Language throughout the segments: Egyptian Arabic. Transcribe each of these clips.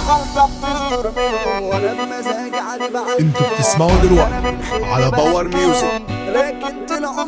الغلطة بتصدر منهم وانا بمزاجي علي بعد انتوا بتسمعوا دلوقتي على باور ميوزك لكن طلعوا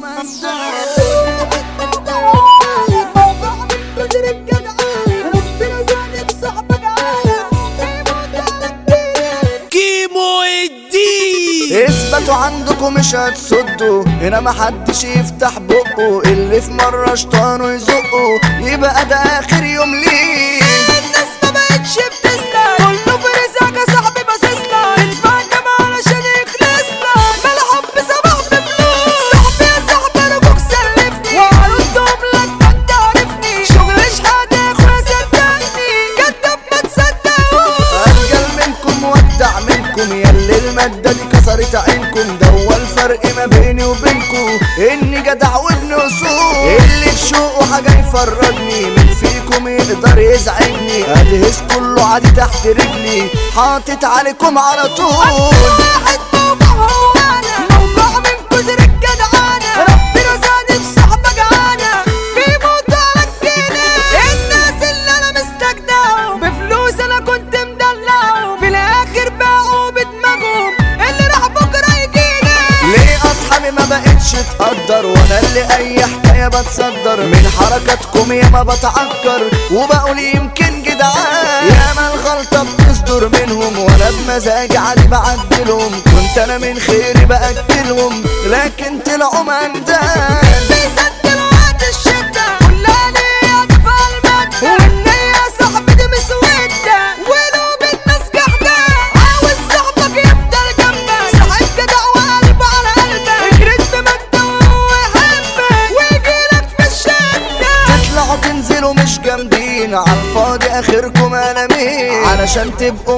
كيمو الدين اثبتوا عندكم مش هتصدوا هنا محدش يفتح بقه اللي في مرة شطانه يزقه يبقى ده اخر يوم ليه الناس ما بقتش بتسلك كله في رزقك يا صاحبي باصصلك ادفع كام علشان يخلصلك ما الحب سبب بفلوس صاحبي يا صاحبي انا ابوك سلفني وهردهم لك ما انت عارفني شغل شحات يا اخويا صدقني كداب ما تصدقوش ارجل منكم وابدع منكم ياللي المادة دي كسرت عينكم ده هو الفرق ما بيني وبينكم اني جدع وابن اصول اللي في شوقه حاجة يفرجني من فيكم يقدر يزعجني ادهس كله عادي تحت رجلي حاطط عليكم على طول واحد موقع هو انا موقع من كتر الجدعانة ربنا زاني بصحبة جعانة بيموت على الجنيه الناس اللي انا مستجدعهم بفلوس انا كنت مدلعهم في الاخر باعوا بدماغهم اللي راح بكرة يجيني ليه اصحابي ما بقتش تقدر وانا اللي اي حكايه بتصدر من حركاتكم يا ما بتعكر وبقول يمكن جدعان يا ما الغلطه بتصدر منهم وانا بمزاجي عادي بعدلهم كنت انا من خيري باكلهم لكن طلعوا مندان بيسدلوا وقت الشدة كلها ليا دفع المادة والنية صاحبي دي مسودة وقلوب الناس جحدة عاوز صاحبك يفضل جنبك صاحب جدع وقلبه على قلبك اجرد بمادة وهو يحبك ويجيلك في الشدة تطلعوا تنزلوا مش جامدين عالفاضي اخركم قلمين علشان تبقوا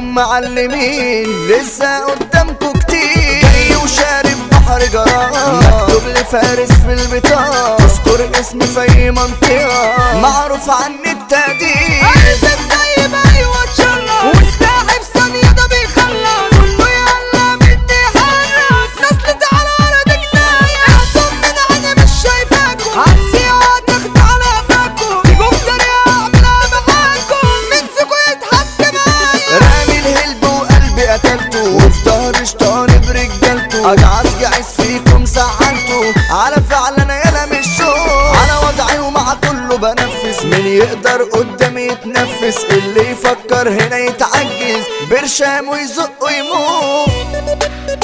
معلمين لسه قدامكم كتير جاي وشارب بحر جرار مكتوب لفارس في البطاقة تذكر اسمي في اي منطقة معروف عني التقدير قلبك طيب ايوه اتشرف وسلاحي في ثانية ده بيخلص كله يلا بدي يحرص ناس على ارض جناية اهتم من عيني مش شايفاكم هتسيع هتاخد على قفاكم تيجوا بطريقة اعملها معاكم مين فيكم يتحط معايا رامي الهلب وقلبي قتلته وفي ظهري شطاني برجالته اجعص جعس فيكم سعنته على فعل انا يالا مش سوق على وضعي ومع كله بنفس مين يقدر قدامي يتنفس اللي يفكر هنا يتعجز برشام ويزق ويموت